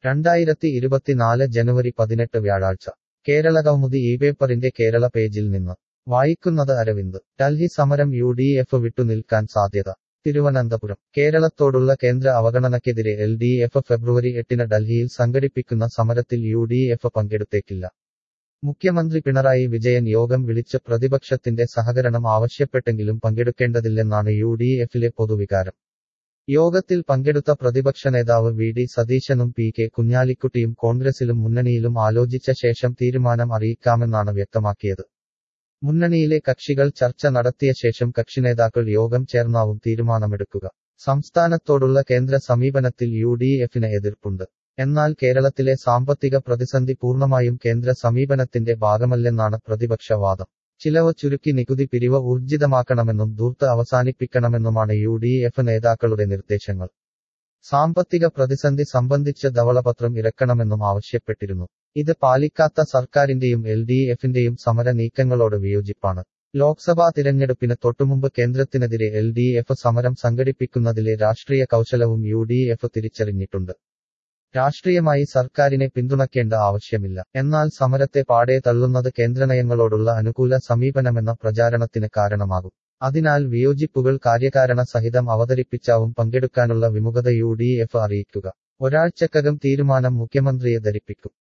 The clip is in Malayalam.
രണ്ടായിരത്തി ഇരുപത്തിനാല് ജനുവരി പതിനെട്ട് വ്യാഴാഴ്ച കേരള കൗമുദി ഈ പേപ്പറിന്റെ കേരള പേജിൽ നിന്ന് വായിക്കുന്നത് അരവിന്ദ് ഡൽഹി സമരം യു ഡി എഫ് വിട്ടുനിൽക്കാൻ സാധ്യത തിരുവനന്തപുരം കേരളത്തോടുള്ള കേന്ദ്ര അവഗണനയ്ക്കെതിരെ എൽ ഡി എഫ് ഫെബ്രുവരി എട്ടിന് ഡൽഹിയിൽ സംഘടിപ്പിക്കുന്ന സമരത്തിൽ യു ഡി എഫ് പങ്കെടുത്തേക്കില്ല മുഖ്യമന്ത്രി പിണറായി വിജയൻ യോഗം വിളിച്ച് പ്രതിപക്ഷത്തിന്റെ സഹകരണം ആവശ്യപ്പെട്ടെങ്കിലും പങ്കെടുക്കേണ്ടതില്ലെന്നാണ് യു ഡി എഫിലെ പൊതുവികാരം യോഗത്തിൽ പങ്കെടുത്ത പ്രതിപക്ഷ നേതാവ് വി ഡി സതീശനും പി കെ കുഞ്ഞാലിക്കുട്ടിയും കോൺഗ്രസിലും മുന്നണിയിലും ആലോചിച്ച ശേഷം തീരുമാനം അറിയിക്കാമെന്നാണ് വ്യക്തമാക്കിയത് മുന്നണിയിലെ കക്ഷികൾ ചർച്ച നടത്തിയ ശേഷം കക്ഷിനേതാക്കൾ യോഗം ചേർന്നാവും തീരുമാനമെടുക്കുക സംസ്ഥാനത്തോടുള്ള കേന്ദ്ര സമീപനത്തിൽ യു ഡി എഫിന് എതിർപ്പുണ്ട് എന്നാൽ കേരളത്തിലെ സാമ്പത്തിക പ്രതിസന്ധി പൂർണ്ണമായും കേന്ദ്ര സമീപനത്തിന്റെ ഭാഗമല്ലെന്നാണ് പ്രതിപക്ഷ വാദം ചിലവ് ചുരുക്കി നികുതി പിരിവ് ഊർജിതമാക്കണമെന്നും ദൂർത്ത് അവസാനിപ്പിക്കണമെന്നുമാണ് യു ഡി എഫ് നേതാക്കളുടെ നിർദ്ദേശങ്ങൾ സാമ്പത്തിക പ്രതിസന്ധി സംബന്ധിച്ച് ധവളപത്രം ഇറക്കണമെന്നും ആവശ്യപ്പെട്ടിരുന്നു ഇത് പാലിക്കാത്ത സർക്കാരിന്റെയും എൽ ഡി എഫിന്റെയും സമര നീക്കങ്ങളോട് വിയോജിപ്പാണ് ലോക്സഭാ തിരഞ്ഞെടുപ്പിന് തൊട്ടുമുമ്പ് കേന്ദ്രത്തിനെതിരെ എൽ ഡി എഫ് സമരം സംഘടിപ്പിക്കുന്നതിലെ രാഷ്ട്രീയ കൗശലവും യു ഡി എഫ് തിരിച്ചറിഞ്ഞിട്ടുണ്ട് രാഷ്ട്രീയമായി സർക്കാരിനെ പിന്തുണയ്ക്കേണ്ട ആവശ്യമില്ല എന്നാൽ സമരത്തെ പാടെ തള്ളുന്നത് കേന്ദ്രനയങ്ങളോടുള്ള അനുകൂല സമീപനമെന്ന പ്രചാരണത്തിന് കാരണമാകും അതിനാൽ വിയോജിപ്പുകൾ കാര്യകാരണ സഹിതം അവതരിപ്പിച്ചാവും പങ്കെടുക്കാനുള്ള വിമുഖത യു ഡി എഫ് അറിയിക്കുക ഒരാഴ്ചക്കകം തീരുമാനം മുഖ്യമന്ത്രിയെ ധരിപ്പിക്കും